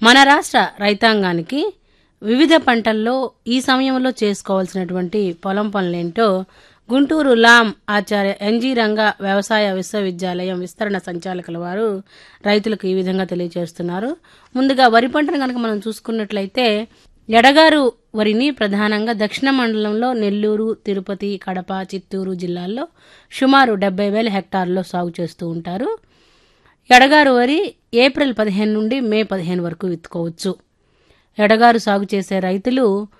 మన రాష్ట్ర రైతాంగానికి వివిధ పంటల్లో ఈ సమయంలో చేసుకోవాల్సినటువంటి పొలం పనులేంటో గుంటూరు లాం ఆచార్య ఎన్జీ రంగ వ్యవసాయ విశ్వవిద్యాలయం విస్తరణ సంచాలకుల వారు రైతులకు ఈ విధంగా తెలియజేస్తున్నారు ముందుగా వరి పంటను కనుక మనం చూసుకున్నట్లయితే ఎడగారు వరిని ప్రధానంగా దక్షిణ మండలంలో నెల్లూరు తిరుపతి కడప చిత్తూరు జిల్లాల్లో సుమారు డెబ్బై వేల హెక్టార్లలో సాగు చేస్తూ ఉంటారు ఎడగారు వరి ఏప్రిల్ పదిహేను నుండి మే పదిహేను వరకు విత్తుకోవచ్చు ఎడగారు సాగు చేసే రైతులు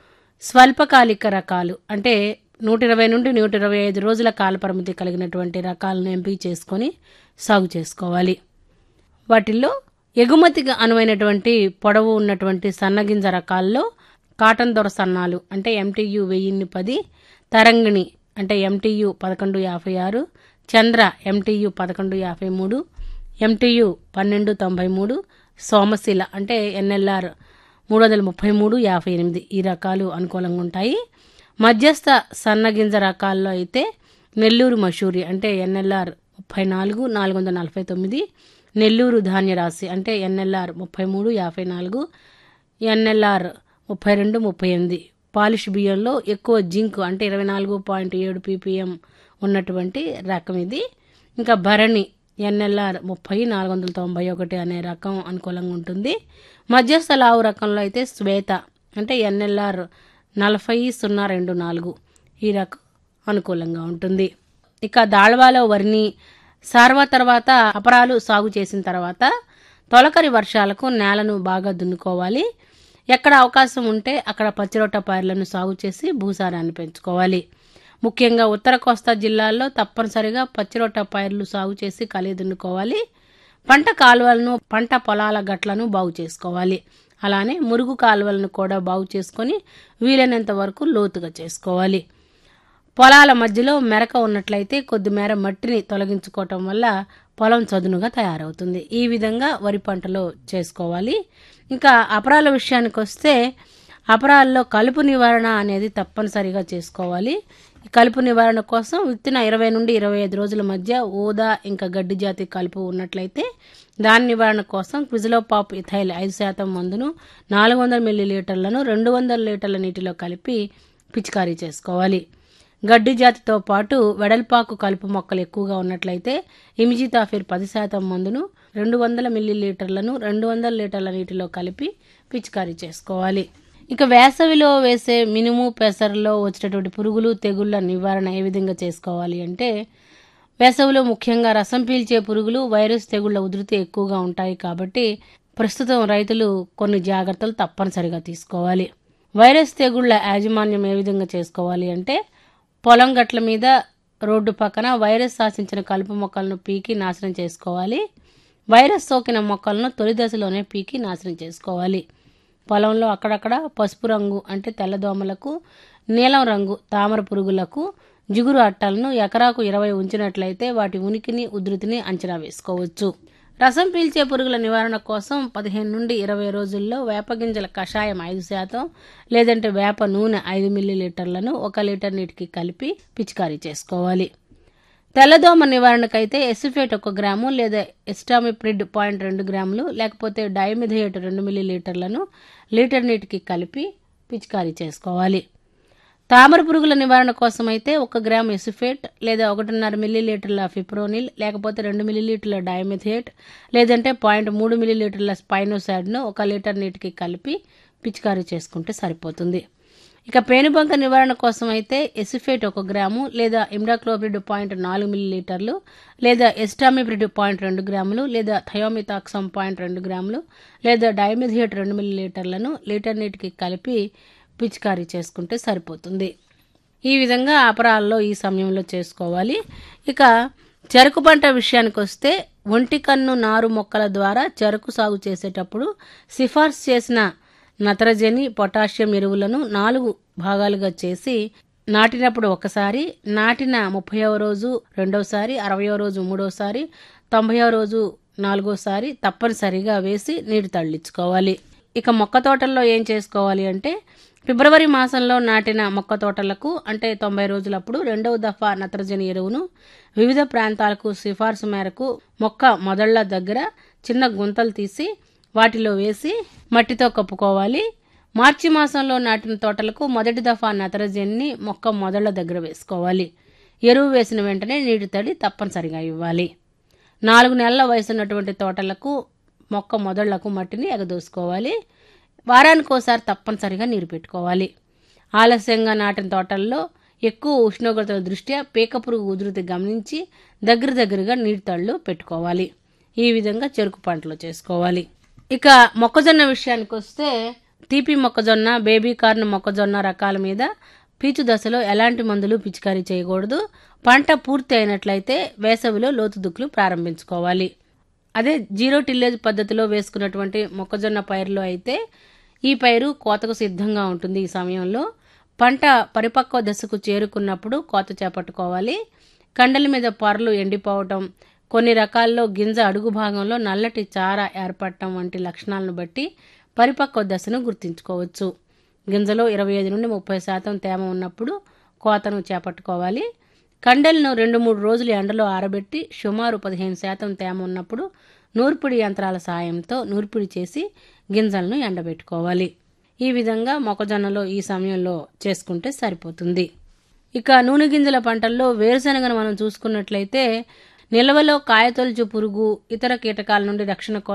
స్వల్పకాలిక రకాలు అంటే నూట ఇరవై నుండి నూట ఇరవై ఐదు రోజుల కాలపరిమితి కలిగినటువంటి రకాలను ఎంపిక చేసుకొని సాగు చేసుకోవాలి వాటిల్లో ఎగుమతికి అనువైనటువంటి పొడవు ఉన్నటువంటి సన్నగింజ రకాల్లో కాటన్ దొర సన్నాలు అంటే ఎంటీయు వెయ్యిన్ని పది తరంగిణి అంటే ఎంటీయు పదకొండు యాభై ఆరు చంద్ర ఎంటీయు పదకొండు యాభై మూడు ఎంటీయు పన్నెండు తొంభై మూడు సోమశిల అంటే ఎన్ఎల్ఆర్ మూడు వందల ముప్పై మూడు యాభై ఎనిమిది ఈ రకాలు అనుకూలంగా ఉంటాయి మధ్యస్థ సన్నగింజ రకాల్లో అయితే నెల్లూరు మషూరి అంటే ఎన్ఎల్ఆర్ ముప్పై నాలుగు నాలుగు వందల నలభై తొమ్మిది నెల్లూరు ధాన్యరాశి అంటే ఎన్ఎల్ఆర్ ముప్పై మూడు యాభై నాలుగు ఎన్ఎల్ఆర్ ముప్పై రెండు ముప్పై ఎనిమిది పాలిష్ బియ్యంలో ఎక్కువ జింక్ అంటే ఇరవై నాలుగు పాయింట్ ఏడు పీపీఎం ఉన్నటువంటి రకం ఇది ఇంకా భరణి ఎన్ఎల్ఆర్ ముప్పై నాలుగు వందల తొంభై ఒకటి అనే రకం అనుకూలంగా ఉంటుంది మధ్యస్థ లావు రకంలో అయితే శ్వేత అంటే ఎన్ఎల్ఆర్ నలభై సున్నా రెండు నాలుగు ఈ రకం అనుకూలంగా ఉంటుంది ఇక దాళ్వాలో వరిని సార్వ తర్వాత అపరాలు సాగు చేసిన తర్వాత తొలకరి వర్షాలకు నేలను బాగా దున్నుకోవాలి ఎక్కడ అవకాశం ఉంటే అక్కడ పచ్చిరొట్ట పైర్లను సాగు చేసి భూసారాన్ని పెంచుకోవాలి ముఖ్యంగా ఉత్తర కోస్తా జిల్లాల్లో తప్పనిసరిగా పచ్చిరొట్ట పైర్లు సాగు చేసి కలిగి దున్నుకోవాలి పంట కాలువలను పంట పొలాల గట్లను బాగు చేసుకోవాలి అలానే మురుగు కాలువలను కూడా బాగు చేసుకొని వీలైనంత వరకు లోతుగా చేసుకోవాలి పొలాల మధ్యలో మెరక ఉన్నట్లయితే కొద్దిమేర మట్టిని తొలగించుకోవటం వల్ల పొలం చదునుగా తయారవుతుంది ఈ విధంగా వరి పంటలో చేసుకోవాలి ఇంకా అపరాల విషయానికి వస్తే అపరాల్లో కలుపు నివారణ అనేది తప్పనిసరిగా చేసుకోవాలి ఈ కలుపు నివారణ కోసం విత్తిన ఇరవై నుండి ఇరవై ఐదు రోజుల మధ్య ఊదా ఇంకా గడ్డి జాతి కలుపు ఉన్నట్లయితే దాని నివారణ కోసం క్విజిలోపాప్ ఇథైల్ ఐదు శాతం మందును నాలుగు వందల మిల్లీ లీటర్లను రెండు వందల లీటర్ల నీటిలో కలిపి పిచికారీ చేసుకోవాలి గడ్డి జాతితో పాటు వెడల్పాకు కలుపు మొక్కలు ఎక్కువగా ఉన్నట్లయితే ఇమిజితాఫిర్ పది శాతం మందును రెండు వందల మిల్లీ లీటర్లను రెండు వందల లీటర్ల నీటిలో కలిపి పిచికారీ చేసుకోవాలి ఇక వేసవిలో వేసే మినుము పెసరలో వచ్చేటటువంటి పురుగులు తెగుళ్ళ నివారణ ఏ విధంగా చేసుకోవాలి అంటే వేసవిలో ముఖ్యంగా రసం పీల్చే పురుగులు వైరస్ తెగుళ్ల ఉధృతి ఎక్కువగా ఉంటాయి కాబట్టి ప్రస్తుతం రైతులు కొన్ని జాగ్రత్తలు తప్పనిసరిగా తీసుకోవాలి వైరస్ తెగుళ్ల యాజమాన్యం ఏ విధంగా చేసుకోవాలి అంటే పొలం గట్ల మీద రోడ్డు పక్కన వైరస్ శాసించిన కలుపు మొక్కలను పీకి నాశనం చేసుకోవాలి వైరస్ సోకిన మొక్కలను తొలి దశలోనే పీకి నాశనం చేసుకోవాలి పొలంలో అక్కడక్కడ పసుపు రంగు అంటే తెల్లదోమలకు నీలం రంగు తామర పురుగులకు జిగురు అట్టలను ఎకరాకు ఇరవై ఉంచినట్లయితే వాటి ఉనికిని ఉధృతిని అంచనా వేసుకోవచ్చు రసం పీల్చే పురుగుల నివారణ కోసం పదిహేను నుండి ఇరవై రోజుల్లో వేపగింజల కషాయం ఐదు శాతం లేదంటే వేప నూనె ఐదు మిల్లీ లీటర్లను ఒక లీటర్ నీటికి కలిపి పిచికారీ చేసుకోవాలి తెల్లదోమ నివారణకైతే ఎసిఫేట్ ఒక గ్రాము లేదా ఎస్టామిప్రిడ్ పాయింట్ రెండు గ్రాములు లేకపోతే డైమిథియేట్ రెండు మిల్లీ లీటర్లను లీటర్ నీటికి కలిపి పిచికారీ చేసుకోవాలి తామర పురుగుల నివారణ కోసం అయితే ఒక గ్రామ్ ఎసిఫేట్ లేదా ఒకటిన్నర మిల్లీ లీటర్ల ఫిప్రోనిల్ లేకపోతే రెండు మిల్లీ లీటర్ల డైమిథియేట్ లేదంటే పాయింట్ మూడు మిల్లీ లీటర్ల స్పైనోసాడ్ను ఒక లీటర్ నీటికి కలిపి పిచికారీ చేసుకుంటే సరిపోతుంది ఇక పేనుబంక నివారణ కోసం అయితే ఎసిఫేట్ ఒక గ్రాము లేదా ఇమ్డాక్లోప్రిడ్ పాయింట్ నాలుగు మిల్లీ లీటర్లు లేదా ఎస్టామిప్రిడ్ పాయింట్ రెండు గ్రాములు లేదా థయోమితాక్సమ్ పాయింట్ రెండు గ్రాములు లేదా డైమిథియేట్ రెండు మిల్లీ లీటర్లను లీటర్ నీటికి కలిపి పిచికారీ చేసుకుంటే సరిపోతుంది ఈ విధంగా అపరాల్లో ఈ సమయంలో చేసుకోవాలి ఇక చెరుకు పంట విషయానికి వస్తే ఒంటి కన్ను నారు మొక్కల ద్వారా చెరుకు సాగు చేసేటప్పుడు సిఫార్సు చేసిన నత్రజని పొటాషియం ఎరువులను నాలుగు భాగాలుగా చేసి నాటినప్పుడు ఒకసారి నాటిన ముప్పైవ రోజు రెండోసారి అరవయో రోజు మూడోసారి తొంభైవ రోజు నాలుగోసారి తప్పనిసరిగా వేసి నీరు తళ్ళించుకోవాలి ఇక మొక్క తోటల్లో ఏం చేసుకోవాలి అంటే ఫిబ్రవరి మాసంలో నాటిన మొక్క తోటలకు అంటే తొంభై రోజులప్పుడు రెండవ దఫా నత్రజని ఎరువును వివిధ ప్రాంతాలకు సిఫార్సు మేరకు మొక్క మొదళ్ల దగ్గర చిన్న గుంతలు తీసి వాటిలో వేసి మట్టితో కప్పుకోవాలి మార్చి మాసంలో నాటిన తోటలకు మొదటి దఫా నత్రజనిని మొక్క మొదళ్ల దగ్గర వేసుకోవాలి ఎరువు వేసిన వెంటనే నీటి తడి తప్పనిసరిగా ఇవ్వాలి నాలుగు నెలల వయసున్నటువంటి తోటలకు మొక్క మొదళ్లకు మట్టిని ఎగదోసుకోవాలి వారానికోసారి తప్పనిసరిగా నీరు పెట్టుకోవాలి ఆలస్యంగా నాటిన తోటల్లో ఎక్కువ ఉష్ణోగ్రతల దృష్ట్యా పీక పురుగు ఉధృతి గమనించి దగ్గర దగ్గరగా నీటి తళ్ళు పెట్టుకోవాలి ఈ విధంగా చెరుకు పంటలు చేసుకోవాలి ఇక మొక్కజొన్న విషయానికి వస్తే తీపి మొక్కజొన్న బేబీ కార్న్ మొక్కజొన్న రకాల మీద పీచు దశలో ఎలాంటి మందులు పిచికారీ చేయకూడదు పంట పూర్తి అయినట్లయితే వేసవిలో లోతు దుక్కులు ప్రారంభించుకోవాలి అదే జీరో టిల్లేజ్ పద్ధతిలో వేసుకున్నటువంటి మొక్కజొన్న పైరులో అయితే ఈ పైరు కోతకు సిద్ధంగా ఉంటుంది ఈ సమయంలో పంట పరిపక్వ దశకు చేరుకున్నప్పుడు కోత చేపట్టుకోవాలి కండల మీద పొరలు ఎండిపోవటం కొన్ని రకాల్లో గింజ అడుగు భాగంలో నల్లటి చార ఏర్పడటం వంటి లక్షణాలను బట్టి పరిపక్వ దశను గుర్తించుకోవచ్చు గింజలో ఇరవై ఐదు నుండి ముప్పై శాతం తేమ ఉన్నప్పుడు కోతను చేపట్టుకోవాలి కండెలను రెండు మూడు రోజులు ఎండలో ఆరబెట్టి సుమారు పదిహేను శాతం తేమ ఉన్నప్పుడు నూర్పిడి యంత్రాల సాయంతో నూర్పిడి చేసి గింజలను ఎండబెట్టుకోవాలి ఈ విధంగా మొక్కజొన్నలో ఈ సమయంలో చేసుకుంటే సరిపోతుంది ఇక నూనె గింజల పంటల్లో వేరుశనగను మనం చూసుకున్నట్లయితే నిల్వలో కాయతొలుచు పురుగు ఇతర కీటకాల నుండి రక్షణ